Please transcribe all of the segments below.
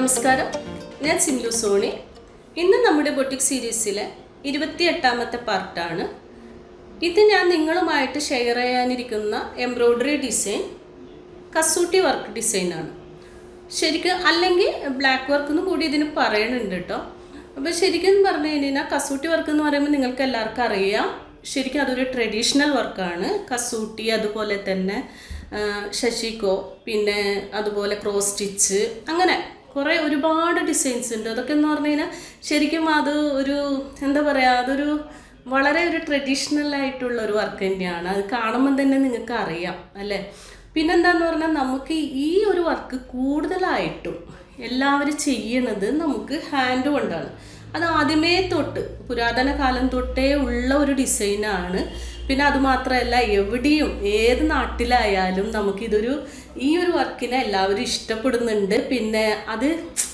നമസ്കാരം ഞാൻ സിംലു സോണി ഇന്ന് നമ്മുടെ ബൊട്ടിക് സീരീസിലെ ഇരുപത്തി എട്ടാമത്തെ പാർട്ടാണ് ഇത് ഞാൻ നിങ്ങളുമായിട്ട് ഷെയർ ചെയ്യാനിരിക്കുന്ന എംബ്രോയ്ഡറി ഡിസൈൻ കസൂട്ടി വർക്ക് ഡിസൈനാണ് ശരിക്കും അല്ലെങ്കിൽ ബ്ലാക്ക് വർക്ക് എന്ന് കൂടി ഇതിന് പറയുന്നുണ്ട് കേട്ടോ അപ്പോൾ ശരിക്കും പറഞ്ഞു കഴിഞ്ഞാൽ കസൂട്ടി വർക്ക് എന്ന് പറയുമ്പോൾ നിങ്ങൾക്ക് എല്ലാവർക്കും അറിയാം ശരിക്കും അതൊരു ട്രഡീഷണൽ വർക്കാണ് കസൂട്ടി അതുപോലെ തന്നെ ആ, ശശികോ പിന്നെ അതുപോലെ ക്രോസ് സ്റ്റിച്ച് അങ്ങനെ കുറേ ഒരുപാട് ഡിസൈൻസ് ഉണ്ട് അതൊക്കെ എന്ന് പറഞ്ഞു കഴിഞ്ഞാൽ ശരിക്കും അത് ഒരു എന്താ പറയുക അതൊരു വളരെ ഒരു ട്രഡീഷണൽ ആയിട്ടുള്ള ഒരു വർക്ക് തന്നെയാണ് അത് കാണുമ്പോൾ തന്നെ നിങ്ങൾക്ക് അറിയാം അല്ലേ പിന്നെന്താന്ന് പറഞ്ഞാൽ നമുക്ക് ഈ ഒരു വർക്ക് കൂടുതലായിട്ടും എല്ലാവരും ചെയ്യണത് നമുക്ക് ഹാൻഡ് കൊണ്ടാണ് അത് ആദ്യമേ തൊട്ട് പുരാതന കാലം തൊട്ടേ ഉള്ള ഒരു ഡിസൈനാണ് പിന്നെ അതുമാത്രമല്ല എവിടെയും ഏത് നാട്ടിലായാലും നമുക്കിതൊരു ഈ ഒരു വർക്കിനെ എല്ലാവരും ഇഷ്ടപ്പെടുന്നുണ്ട് പിന്നെ അത്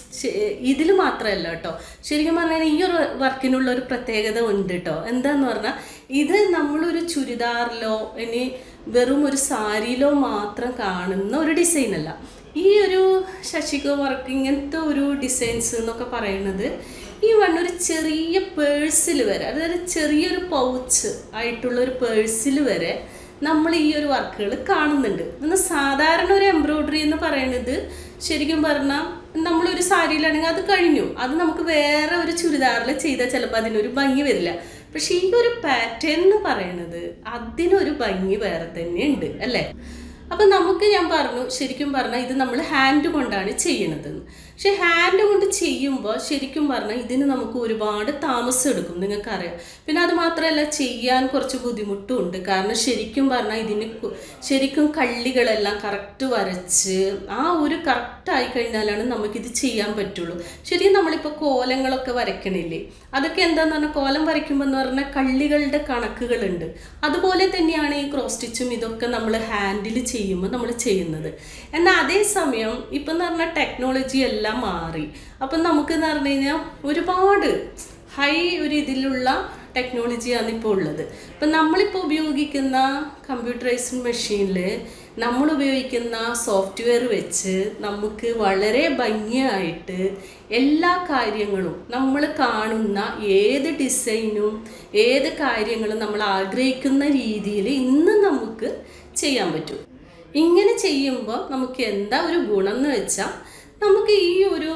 ഇതിൽ മാത്രമല്ല കേട്ടോ ശരിക്കും പറഞ്ഞാൽ ഈ ഒരു വർക്കിനുള്ള ഒരു പ്രത്യേകത ഉണ്ട് കേട്ടോ എന്താന്ന് പറഞ്ഞാൽ ഇത് നമ്മളൊരു ചുരിദാറിലോ ഇനി വെറും ഒരു സാരിയിലോ മാത്രം കാണുന്ന ഒരു ഡിസൈൻ അല്ല ഈ ഒരു ശശിക വർക്ക് ഇങ്ങനത്തെ ഒരു ഡിസൈൻസ് എന്നൊക്കെ പറയുന്നത് ഈ വണ്ണൊരു ചെറിയ പേഴ്സിൽ വരെ അതായത് ചെറിയൊരു പൗച്ച് ആയിട്ടുള്ള ഒരു പേഴ്സിൽ വരെ നമ്മൾ ഈ ഒരു വർക്കുകൾ കാണുന്നുണ്ട് എന്നാൽ സാധാരണ ഒരു എംബ്രോയ്ഡറി എന്ന് പറയുന്നത് ശരിക്കും പറഞ്ഞാൽ നമ്മളൊരു സാരിയിലാണെങ്കിൽ അത് കഴിഞ്ഞു അത് നമുക്ക് വേറെ ഒരു ചുരിദാറിൽ ചെയ്താൽ ചിലപ്പോൾ അതിനൊരു ഭംഗി വരില്ല പക്ഷെ ഈ ഒരു പാറ്റേൺ എന്ന് പറയുന്നത് അതിനൊരു ഭംഗി വേറെ തന്നെ ഉണ്ട് അല്ലേ അപ്പം നമുക്ക് ഞാൻ പറഞ്ഞു ശരിക്കും പറഞ്ഞാൽ ഇത് നമ്മൾ ഹാൻഡ് കൊണ്ടാണ് ചെയ്യണത് പക്ഷെ ഹാൻഡ് കൊണ്ട് ചെയ്യുമ്പോൾ ശരിക്കും പറഞ്ഞാൽ ഇതിന് നമുക്ക് ഒരുപാട് താമസം എടുക്കും നിങ്ങൾക്കറിയാം പിന്നെ അത് മാത്രമല്ല ചെയ്യാൻ കുറച്ച് ബുദ്ധിമുട്ടും ഉണ്ട് കാരണം ശരിക്കും പറഞ്ഞാൽ ഇതിന് കു- ശരിക്കും കള്ളികളെല്ലാം കറക്റ്റ് വരച്ച് ആ ഒരു കറക്റ്റ് ആയി കഴിഞ്ഞാലാണ് നമുക്കിത് ചെയ്യാൻ പറ്റുള്ളൂ ശരിക്കും നമ്മളിപ്പോൾ കോലങ്ങളൊക്കെ വരയ്ക്കണില്ലേ അതൊക്കെ എന്താന്ന് പറഞ്ഞാൽ കോലം വരയ്ക്കുമ്പോൾ എന്ന് പറഞ്ഞാൽ കള്ളികളുടെ കണക്കുകളുണ്ട് അതുപോലെ തന്നെയാണ് ഈ ക്രോസ് സ്റ്റിച്ചും ഇതൊക്കെ നമ്മൾ ഹാൻഡിൽ ചെയ്യുമ്പോൾ നമ്മൾ ചെയ്യുന്നത് എന്നാൽ അതേസമയം ഇപ്പം എന്ന് പറഞ്ഞാൽ ടെക്നോളജി എല്ലാം മാറി അപ്പം നമുക്ക് എന്ന് പറഞ്ഞു കഴിഞ്ഞാൽ ഒരുപാട് ഹൈ ഒരു ഇതിലുള്ള ടെക്നോളജിയാണ് ഇപ്പോൾ ഉള്ളത് ഇപ്പം നമ്മളിപ്പോൾ ഉപയോഗിക്കുന്ന കമ്പ്യൂട്ടറൈസ്ഡ് മെഷീനിൽ നമ്മൾ ഉപയോഗിക്കുന്ന സോഫ്റ്റ്വെയർ വെച്ച് നമുക്ക് വളരെ ഭംഗിയായിട്ട് എല്ലാ കാര്യങ്ങളും നമ്മൾ കാണുന്ന ഏത് ഡിസൈനും ഏത് കാര്യങ്ങളും നമ്മൾ ആഗ്രഹിക്കുന്ന രീതിയിൽ ഇന്ന് നമുക്ക് ചെയ്യാൻ പറ്റും ഇങ്ങനെ ചെയ്യുമ്പോൾ നമുക്ക് എന്താ ഒരു ഗുണം എന്ന് വെച്ചാൽ നമുക്ക് ഈ ഒരു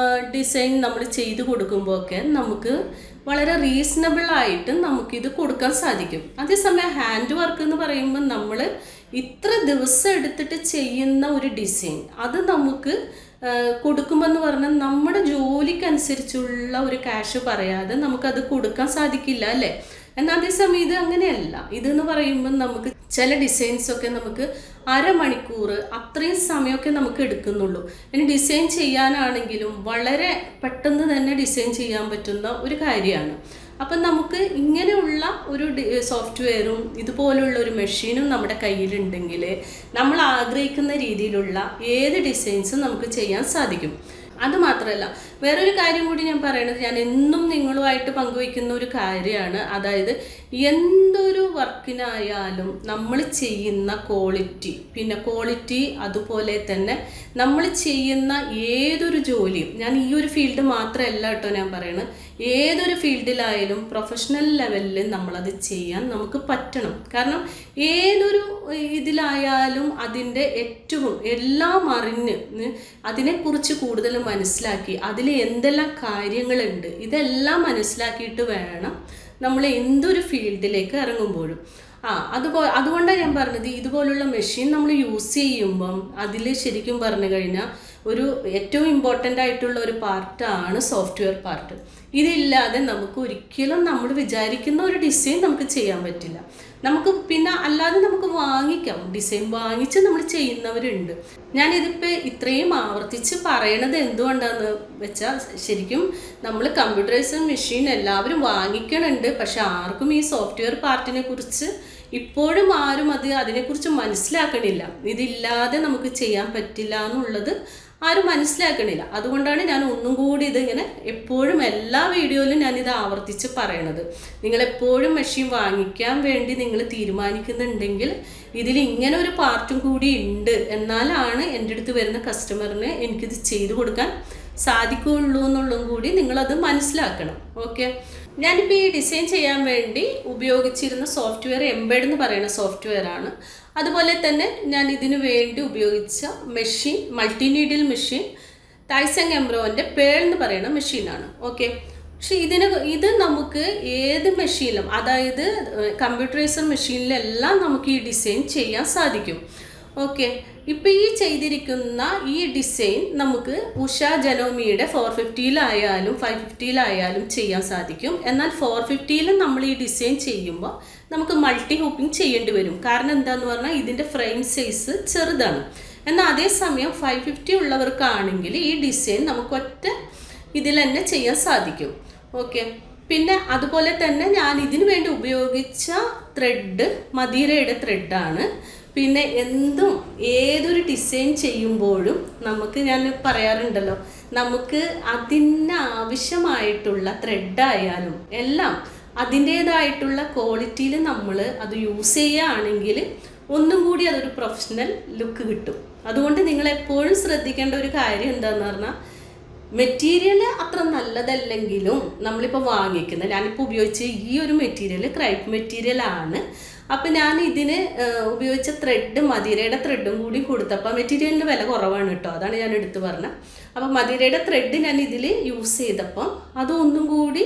ഡിസൈൻ നമ്മൾ ചെയ്ത് കൊടുക്കുമ്പോൾ ഒക്കെ നമുക്ക് വളരെ റീസണബിൾ ആയിട്ട് നമുക്കിത് കൊടുക്കാൻ സാധിക്കും അതേസമയം ഹാൻഡ് വർക്ക് എന്ന് പറയുമ്പോൾ നമ്മൾ ഇത്ര ദിവസം എടുത്തിട്ട് ചെയ്യുന്ന ഒരു ഡിസൈൻ അത് നമുക്ക് കൊടുക്കുമ്പോൾ എന്ന് പറഞ്ഞാൽ നമ്മുടെ ജോലിക്കനുസരിച്ചുള്ള ഒരു ക്യാഷ് പറയാതെ നമുക്കത് കൊടുക്കാൻ സാധിക്കില്ല അല്ലേ എന്നാൽ അതേസമയം ഇത് അങ്ങനെയല്ല ഇതെന്ന് പറയുമ്പോൾ നമുക്ക് ചില ഡിസൈൻസ് ഒക്കെ നമുക്ക് അരമണിക്കൂർ അത്രയും സമയമൊക്കെ നമുക്ക് എടുക്കുന്നുള്ളൂ ഇനി ഡിസൈൻ ചെയ്യാനാണെങ്കിലും വളരെ പെട്ടെന്ന് തന്നെ ഡിസൈൻ ചെയ്യാൻ പറ്റുന്ന ഒരു കാര്യമാണ് അപ്പം നമുക്ക് ഇങ്ങനെയുള്ള ഒരു സോഫ്റ്റ്വെയറും ഇതുപോലുള്ള ഒരു മെഷീനും നമ്മുടെ കയ്യിലുണ്ടെങ്കിൽ നമ്മൾ ആഗ്രഹിക്കുന്ന രീതിയിലുള്ള ഏത് ഡിസൈൻസും നമുക്ക് ചെയ്യാൻ സാധിക്കും അത് മാത്രമല്ല വേറൊരു കാര്യം കൂടി ഞാൻ പറയണത് ഞാൻ എന്നും നിങ്ങളുമായിട്ട് പങ്കുവയ്ക്കുന്ന ഒരു കാര്യമാണ് അതായത് എന്തൊരു വർക്കിനായാലും നമ്മൾ ചെയ്യുന്ന ക്വാളിറ്റി പിന്നെ ക്വാളിറ്റി അതുപോലെ തന്നെ നമ്മൾ ചെയ്യുന്ന ഏതൊരു ജോലിയും ഞാൻ ഈ ഒരു ഫീൽഡ് മാത്രമല്ല കേട്ടോ ഞാൻ പറയണത് ഏതൊരു ഫീൽഡിലായാലും പ്രൊഫഷണൽ ലെവലിൽ നമ്മളത് ചെയ്യാൻ നമുക്ക് പറ്റണം കാരണം ഏതൊരു ഇതിലായാലും അതിൻ്റെ ഏറ്റവും എല്ലാം അറിഞ്ഞ് ഉം, അതിനെക്കുറിച്ച് കൂടുതൽ മനസ്സിലാക്കി അതിൽ എന്തെല്ലാം കാര്യങ്ങളുണ്ട് ഇതെല്ലാം മനസ്സിലാക്കിയിട്ട് വേണം നമ്മൾ എന്തൊരു ഫീൽഡിലേക്ക് ഇറങ്ങുമ്പോഴും ആ അതുപോ അതുകൊണ്ടാണ് ഞാൻ പറഞ്ഞത് ഇതുപോലുള്ള മെഷീൻ നമ്മൾ യൂസ് ചെയ്യുമ്പം അതിൽ ശരിക്കും പറഞ്ഞു കഴിഞ്ഞാൽ ഒരു ഏറ്റവും ഇമ്പോർട്ടൻ്റ് ആയിട്ടുള്ള ഒരു പാർട്ടാണ് സോഫ്റ്റ്വെയർ പാർട്ട് ഇതില്ലാതെ നമുക്ക് ഒരിക്കലും നമ്മൾ വിചാരിക്കുന്ന ഒരു ഡിസൈൻ നമുക്ക് ചെയ്യാൻ പറ്റില്ല നമുക്ക് പിന്നെ അല്ലാതെ നമുക്ക് വാങ്ങിക്കാം ഡിസൈൻ വാങ്ങിച്ച് നമ്മൾ ചെയ്യുന്നവരുണ്ട് ഞാനിതിപ്പോൾ ഇത്രയും ആവർത്തിച്ച് പറയണത് എന്തുകൊണ്ടാന്ന് വെച്ചാൽ ശരിക്കും നമ്മൾ കമ്പ്യൂട്ടറൈസ്ഡ് മെഷീൻ എല്ലാവരും വാങ്ങിക്കണുണ്ട് പക്ഷെ ആർക്കും ഈ സോഫ്റ്റ്വെയർ പാർട്ടിനെ കുറിച്ച് ഇപ്പോഴും ആരും അത് അതിനെക്കുറിച്ച് മനസ്സിലാക്കണില്ല ഇതില്ലാതെ നമുക്ക് ചെയ്യാൻ പറ്റില്ല എന്നുള്ളത് ആരും മനസ്സിലാക്കണില്ല അതുകൊണ്ടാണ് ഞാൻ ഒന്നും കൂടി ഇതിങ്ങനെ എപ്പോഴും എല്ലാ വീഡിയോയിലും ഞാൻ ഇത് ആവർത്തിച്ച് പറയണത് നിങ്ങൾ എപ്പോഴും മെഷീൻ വാങ്ങിക്കാൻ വേണ്ടി നിങ്ങൾ തീരുമാനിക്കുന്നുണ്ടെങ്കിൽ ഇതിൽ ഇങ്ങനെ ഒരു പാർട്ടും കൂടി ഉണ്ട് എന്നാലാണ് എൻ്റെ അടുത്ത് വരുന്ന കസ്റ്റമറിന് എനിക്കിത് ചെയ്തു കൊടുക്കാൻ സാധിക്കുകയുള്ളൂ എന്നുള്ളതും കൂടി നിങ്ങളത് മനസ്സിലാക്കണം ഓക്കെ ഞാനിപ്പോൾ ഈ ഡിസൈൻ ചെയ്യാൻ വേണ്ടി ഉപയോഗിച്ചിരുന്ന സോഫ്റ്റ്വെയർ എംബെഡ് എന്ന് പറയുന്ന സോഫ്റ്റ്വെയർ ആണ് അതുപോലെ തന്നെ ഞാൻ ഇതിനു വേണ്ടി ഉപയോഗിച്ച മെഷീൻ മൾട്ടിനീഡിൽ മെഷീൻ തൈസങ് എംബ്രോൻ്റെ പേൾ എന്ന് പറയുന്ന മെഷീനാണ് ഓക്കെ പക്ഷെ ഇതിന് ഇത് നമുക്ക് ഏത് മെഷീനിലും അതായത് കമ്പ്യൂട്ടറൈസർ മെഷീനിലെല്ലാം നമുക്ക് ഈ ഡിസൈൻ ചെയ്യാൻ സാധിക്കും ഓക്കെ ഇപ്പം ഈ ചെയ്തിരിക്കുന്ന ഈ ഡിസൈൻ നമുക്ക് ഉഷ ജനോമിയുടെ ഫോർ ഫിഫ്റ്റിയിലായാലും ഫൈവ് ഫിഫ്റ്റിയിലായാലും ചെയ്യാൻ സാധിക്കും എന്നാൽ ഫോർ ഫിഫ്റ്റിയിൽ നമ്മൾ ഈ ഡിസൈൻ ചെയ്യുമ്പോൾ നമുക്ക് മൾട്ടി ഹൂപ്പിംഗ് ചെയ്യേണ്ടി വരും കാരണം എന്താന്ന് പറഞ്ഞാൽ ഇതിൻ്റെ ഫ്രെയിം സൈസ് ചെറുതാണ് എന്നാൽ അതേസമയം ഫൈവ് ഫിഫ്റ്റി ഉള്ളവർക്കാണെങ്കിൽ ഈ ഡിസൈൻ നമുക്ക് ഒറ്റ ഇതിൽ തന്നെ ചെയ്യാൻ സാധിക്കും ഓക്കെ പിന്നെ അതുപോലെ തന്നെ ഞാൻ ഇതിനു വേണ്ടി ഉപയോഗിച്ച ത്രെഡ് മദീരയുടെ ത്രെഡാണ് പിന്നെ എന്തും ഏതൊരു ഡിസൈൻ ചെയ്യുമ്പോഴും നമുക്ക് ഞാൻ പറയാറുണ്ടല്ലോ നമുക്ക് അതിന് ആവശ്യമായിട്ടുള്ള ത്രെഡായാലും എല്ലാം അതിൻ്റേതായിട്ടുള്ള ക്വാളിറ്റിയിൽ നമ്മൾ അത് യൂസ് ചെയ്യുകയാണെങ്കിൽ ഒന്നും കൂടി അതൊരു പ്രൊഫഷണൽ ലുക്ക് കിട്ടും അതുകൊണ്ട് നിങ്ങൾ എപ്പോഴും ശ്രദ്ധിക്കേണ്ട ഒരു കാര്യം എന്താണെന്ന് പറഞ്ഞാൽ മെറ്റീരിയൽ അത്ര നല്ലതല്ലെങ്കിലും നമ്മളിപ്പോൾ വാങ്ങിക്കുന്ന ഞാനിപ്പോൾ ഉപയോഗിച്ച ഈ ഒരു മെറ്റീരിയൽ ക്രൈപ്പ് മെറ്റീരിയൽ ആണ് അപ്പം ഞാൻ ഇതിന് ഏഹ്, ഉപയോഗിച്ച ത്രെഡ് മദീരയുടെ ത്രെഡും കൂടി കൊടുത്തപ്പോൾ മെറ്റീരിയലിന് വില കുറവാണ് കേട്ടോ അതാണ് ഞാൻ എടുത്തു പറഞ്ഞത് അപ്പം മദീരയുടെ ത്രെഡ് ഞാൻ ഇതിൽ യൂസ് ചെയ്തപ്പം അതൊന്നും കൂടി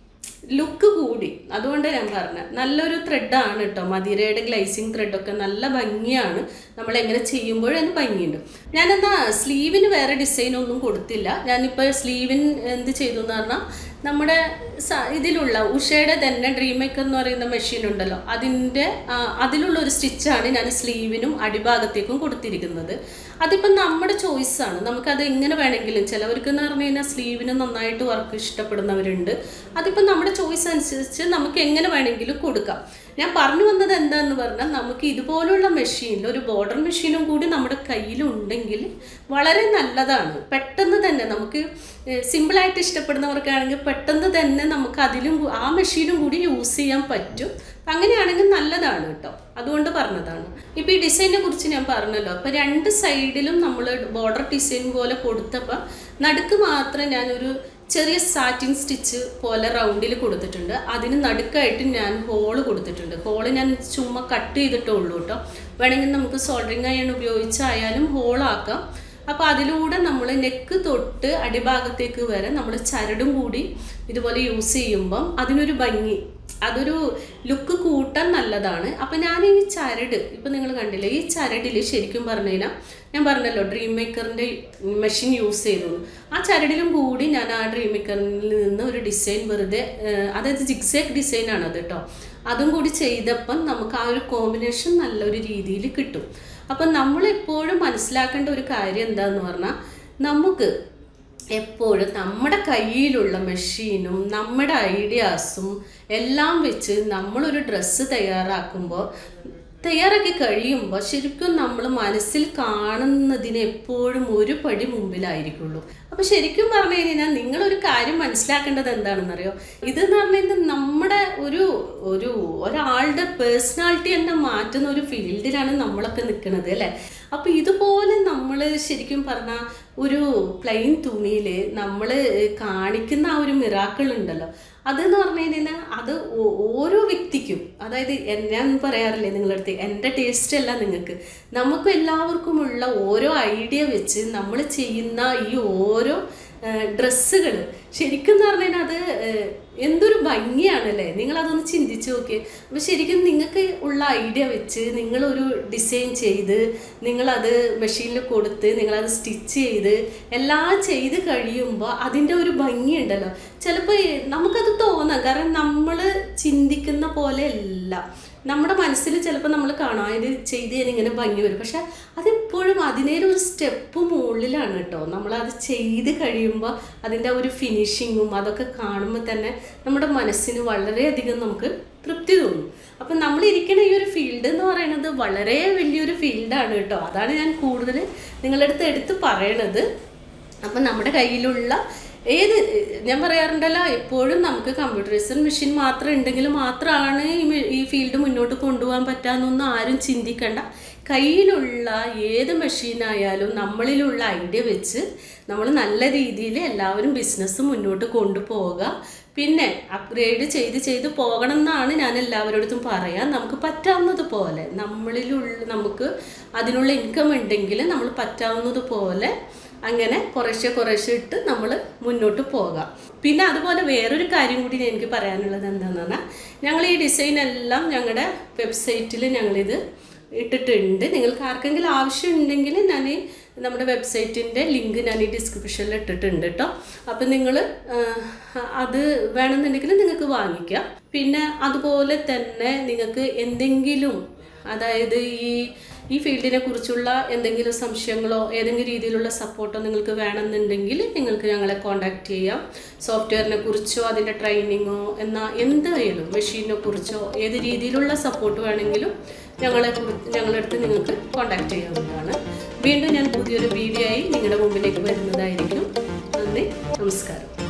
ലുക്ക് കൂടി അതുകൊണ്ട് ഞാൻ പറഞ്ഞത് നല്ലൊരു ത്രെഡാണ് കേട്ടോ മദീരയുടെ ഗ്ലൈസിങ് ത്രെഡൊക്കെ നല്ല ഭംഗിയാണ് നമ്മൾ എങ്ങനെ ചെയ്യുമ്പോഴും അതിന് ഭംഗിയുണ്ട് ഞാനെന്നാ സ്ലീവിന് വേറെ ഡിസൈൻ ഒന്നും കൊടുത്തില്ല ഞാനിപ്പോൾ സ്ലീവിന് എന്ത് ചെയ്തു എന്ന് പറഞ്ഞാൽ നമ്മുടെ സ- ഇതിലുള്ള ഉഷയുടെ തന്നെ ഡ്രീം മേക്കർ എന്ന് പറയുന്ന മെഷീൻ ഉണ്ടല്ലോ അതിൻ്റെ ആ, അതിലുള്ള ഒരു സ്റ്റിച്ചാണ് ഞാൻ സ്ലീവിനും അടിഭാഗത്തേക്കും കൊടുത്തിരിക്കുന്നത് അതിപ്പം നമ്മുടെ ചോയ്സാണ് നമുക്കത് എങ്ങനെ വേണമെങ്കിലും ചിലവർക്ക് എന്ന് പറഞ്ഞു കഴിഞ്ഞാൽ സ്ലീവിന് നന്നായിട്ട് വർക്ക് ഇഷ്ടപ്പെടുന്നവരുണ്ട് അതിപ്പം നമ്മുടെ ചോയ്സ് അനുസരിച്ച് നമുക്ക് എങ്ങനെ വേണമെങ്കിലും കൊടുക്കാം ഞാൻ പറഞ്ഞു വന്നത് എന്താന്ന് പറഞ്ഞാൽ നമുക്ക് ഇതുപോലുള്ള മെഷീനിൽ ഒരു ബോർഡർ മെഷീനും കൂടി നമ്മുടെ കയ്യിലുണ്ടെങ്കിൽ വളരെ നല്ലതാണ് പെട്ടെന്ന് തന്നെ നമുക്ക് സിമ്പിളായിട്ട് ഇഷ്ടപ്പെടുന്നവർക്കാണെങ്കിൽ പെട്ടെന്ന് തന്നെ നമുക്ക് അതിലും കൂ- ആ മെഷീനും കൂടി യൂസ് ചെയ്യാൻ പറ്റും അങ്ങനെയാണെങ്കിൽ നല്ലതാണ് കേട്ടോ അതുകൊണ്ട് പറഞ്ഞതാണ് ഇപ്പോൾ ഈ ഡിസൈനെ കുറിച്ച് ഞാൻ പറഞ്ഞല്ലോ അപ്പോൾ രണ്ട് സൈഡിലും നമ്മൾ ബോർഡർ ഡിസൈൻ പോലെ കൊടുത്തപ്പോൾ നടുക്ക് മാത്രം ഞാനൊരു ചെറിയ സാറ്റിൻ സ്റ്റിച്ച് പോലെ റൗണ്ടിൽ കൊടുത്തിട്ടുണ്ട് അതിന് നടുക്കായിട്ട് ഞാൻ ഹോള് കൊടുത്തിട്ടുണ്ട് ഹോള് ഞാൻ ചുമ്മാ കട്ട് ചെയ്തിട്ടേ ഉള്ളൂ കേട്ടോ വേണമെങ്കിൽ നമുക്ക് സോൾഡറിങ് അയൺ ഉപയോഗിച്ചായാലും ഹോളാക്കാം അപ്പോൾ അതിലൂടെ നമ്മൾ നെക്ക് തൊട്ട് അടിഭാഗത്തേക്ക് വരെ നമ്മൾ ചരടും കൂടി ഇതുപോലെ യൂസ് ചെയ്യുമ്പം അതിനൊരു ഭംഗി അതൊരു ലുക്ക് കൂട്ടാൻ നല്ലതാണ് അപ്പം ഞാൻ ഈ ചരട് ഇപ്പം നിങ്ങൾ കണ്ടില്ലേ ഈ ചരടിൽ ശരിക്കും പറഞ്ഞു കഴിഞ്ഞാൽ ഞാൻ പറഞ്ഞല്ലോ ഡ്രീം മേക്കറിൻ്റെ മെഷീൻ യൂസ് ചെയ്തു ആ ചരടിലും കൂടി ഞാൻ ആ ഡ്രീം മേക്കറിൽ നിന്ന് ഒരു ഡിസൈൻ വെറുതെ ഏഹ്, അതായത് ജിഗ്സാക്ക് ഡിസൈനാണ് അത് കേട്ടോ അതും കൂടി ചെയ്തപ്പം നമുക്ക് ആ ഒരു കോമ്പിനേഷൻ നല്ലൊരു രീതിയിൽ കിട്ടും അപ്പം നമ്മൾ എപ്പോഴും മനസ്സിലാക്കേണ്ട ഒരു കാര്യം എന്താന്ന് പറഞ്ഞാൽ നമുക്ക് എപ്പോഴും നമ്മുടെ കയ്യിലുള്ള മെഷീനും നമ്മുടെ ഐഡിയാസും എല്ലാം വെച്ച് നമ്മളൊരു ഡ്രസ്സ് തയ്യാറാക്കുമ്പോൾ തയ്യാറാക്കി കഴിയുമ്പോൾ ശരിക്കും നമ്മൾ മനസ്സിൽ കാണുന്നതിന് എപ്പോഴും ഒരു പടി മുമ്പിലായിരിക്കുള്ളൂ അപ്പോൾ ശരിക്കും പറഞ്ഞു കഴിഞ്ഞാൽ നിങ്ങളൊരു കാര്യം മനസ്സിലാക്കേണ്ടത് എന്താണെന്നറിയോ ഇതെന്ന് പറഞ്ഞു കഴിഞ്ഞാൽ നമ്മുടെ ഒരു ഒരു ഒരാളുടെ പേഴ്സണാലിറ്റി തന്നെ മാറ്റുന്ന ഒരു ഫീൽഡിലാണ് നമ്മളൊക്കെ നിൽക്കുന്നത് അല്ലേ അപ്പോൾ ഇതുപോലെ നമ്മൾ ശരിക്കും പറഞ്ഞാൽ ഒരു പ്ലെയിൻ തുണിയിൽ നമ്മൾ കാണിക്കുന്ന ആ ഒരു മിറാക്കിൾ ഉണ്ടല്ലോ അതെന്ന് പറഞ്ഞു കഴിഞ്ഞാൽ അത് ഓ- ഓരോ വ്യക്തിക്കും അതായത് എൻ- ഞാൻ പറയാറില്ലേ നിങ്ങളുടെ അടുത്ത് എൻ്റെ ടേസ്റ്റ് അല്ല നിങ്ങൾക്ക് നമുക്ക് എല്ലാവർക്കുമുള്ള ഓരോ ഐഡിയ വെച്ച് നമ്മൾ ചെയ്യുന്ന ഈ ഓരോ ഡ്രസ്സുകൾ ശരിക്കും എന്ന് പറഞ്ഞാൽ അത് ഏഹ്, എന്തൊരു ഭംഗിയാണല്ലേ നിങ്ങളതൊന്ന് ചിന്തിച്ച് നോക്കിയേ അപ്പോൾ ശരിക്കും നിങ്ങൾക്ക് ഉള്ള ഐഡിയ വെച്ച് നിങ്ങളൊരു ഡിസൈൻ ചെയ്ത് നിങ്ങളത് മെഷീനിൽ കൊടുത്ത് നിങ്ങളത് സ്റ്റിച്ച് ചെയ്ത് എല്ലാം ചെയ്ത് കഴിയുമ്പോൾ അതിൻ്റെ ഒരു ഭംഗിയുണ്ടല്ലോ ചിലപ്പോൾ നമുക്കത് തോന്നാം കാരണം നമ്മൾ ചിന്തിക്കുന്ന പോലെ അല്ല നമ്മുടെ മനസ്സിൽ ചിലപ്പോൾ നമ്മൾ കാണാം ഇത് ചെയ്ത് കഴിഞ്ഞാൽ ഇങ്ങനെ ഭംഗി വരും പക്ഷെ അതെപ്പോഴും അതിനേലും ഒരു സ്റ്റെപ്പ് മുകളിലാണ് കേട്ടോ നമ്മളത് ചെയ്ത് കഴിയുമ്പോൾ അതിൻ്റെ ആ ഒരു ഫിനിഷിങ്ങും അതൊക്കെ കാണുമ്പോൾ തന്നെ നമ്മുടെ മനസ്സിന് വളരെയധികം നമുക്ക് തൃപ്തി തോന്നും അപ്പം നമ്മൾ ഇരിക്കുന്ന ഈ ഒരു ഫീൽഡ് എന്ന് പറയുന്നത് വളരെ വലിയൊരു ഫീൽഡാണ് കേട്ടോ അതാണ് ഞാൻ കൂടുതൽ നിങ്ങളുടെ അടുത്ത് എടുത്ത് പറയണത് അപ്പം നമ്മുടെ കയ്യിലുള്ള ഏത് ഞാൻ പറയാറുണ്ടല്ലോ എപ്പോഴും നമുക്ക് കമ്പ്യൂട്ടറൈസ്ഡ് മെഷീൻ മാത്രം ഉണ്ടെങ്കിൽ മാത്രമാണ് ഈ മെ- ഈ ഫീൽഡ് മുന്നോട്ട് കൊണ്ടുപോകാൻ പറ്റാമെന്നൊന്നും ആരും ചിന്തിക്കണ്ട കയ്യിലുള്ള ഏത് മെഷീനായാലും നമ്മളിലുള്ള ഐഡിയ വെച്ച് നമ്മൾ നല്ല രീതിയിൽ എല്ലാവരും ബിസിനസ് മുന്നോട്ട് കൊണ്ടുപോവുക പിന്നെ അപ്ഗ്രേഡ് ചെയ്ത് ചെയ്ത് പോകണം എന്നാണ് ഞാൻ എല്ലാവരോടും പറയാൻ നമുക്ക് പറ്റാവുന്നത് പോലെ നമ്മളിലുള്ള നമുക്ക് അതിനുള്ള ഇൻകം ഉണ്ടെങ്കിൽ നമ്മൾ പറ്റാവുന്നത് പോലെ അങ്ങനെ കുറേശ്ശെ കുറേശ്ശെ ഇട്ട് നമ്മൾ മുന്നോട്ട് പോകാം പിന്നെ അതുപോലെ വേറൊരു കാര്യം കൂടി എനിക്ക് പറയാനുള്ളത് എന്താണെന്ന് പറഞ്ഞാൽ ഞങ്ങൾ ഈ ഡിസൈൻ എല്ലാം ഞങ്ങളുടെ വെബ്സൈറ്റിൽ ഞങ്ങളിത് ഇട്ടിട്ടുണ്ട് നിങ്ങൾക്ക് ആർക്കെങ്കിലും ആവശ്യമുണ്ടെങ്കിൽ ഞാൻ ഈ നമ്മുടെ വെബ്സൈറ്റിൻ്റെ ലിങ്ക് ഞാൻ ഈ ഡിസ്ക്രിപ്ഷനിൽ ഇട്ടിട്ടുണ്ട് കേട്ടോ അപ്പം നിങ്ങൾ അത് വേണമെന്നുണ്ടെങ്കിൽ നിങ്ങൾക്ക് വാങ്ങിക്കാം പിന്നെ അതുപോലെ തന്നെ നിങ്ങൾക്ക് എന്തെങ്കിലും അതായത് ഈ ഈ ഫീൽഡിനെ കുറിച്ചുള്ള എന്തെങ്കിലും സംശയങ്ങളോ ഏതെങ്കിലും രീതിയിലുള്ള സപ്പോർട്ടോ നിങ്ങൾക്ക് വേണമെന്നുണ്ടെങ്കിൽ നിങ്ങൾക്ക് ഞങ്ങളെ കോൺടാക്റ്റ് ചെയ്യാം സോഫ്റ്റ്വെയറിനെ കുറിച്ചോ അതിൻ്റെ ട്രെയിനിങ്ങോ എന്നാൽ എന്തായാലും മെഷീനെ കുറിച്ചോ ഏത് രീതിയിലുള്ള സപ്പോർട്ട് വേണമെങ്കിലും ഞങ്ങളെ കുറി- ഞങ്ങളുടെ അടുത്ത് നിങ്ങൾക്ക് കോൺടാക്റ്റ് ചെയ്യാവുന്നതാണ് വീണ്ടും ഞാൻ പുതിയൊരു വീഡിയോ ആയി നിങ്ങളുടെ മുമ്പിലേക്ക് വരുന്നതായിരിക്കും നന്ദി നമസ്കാരം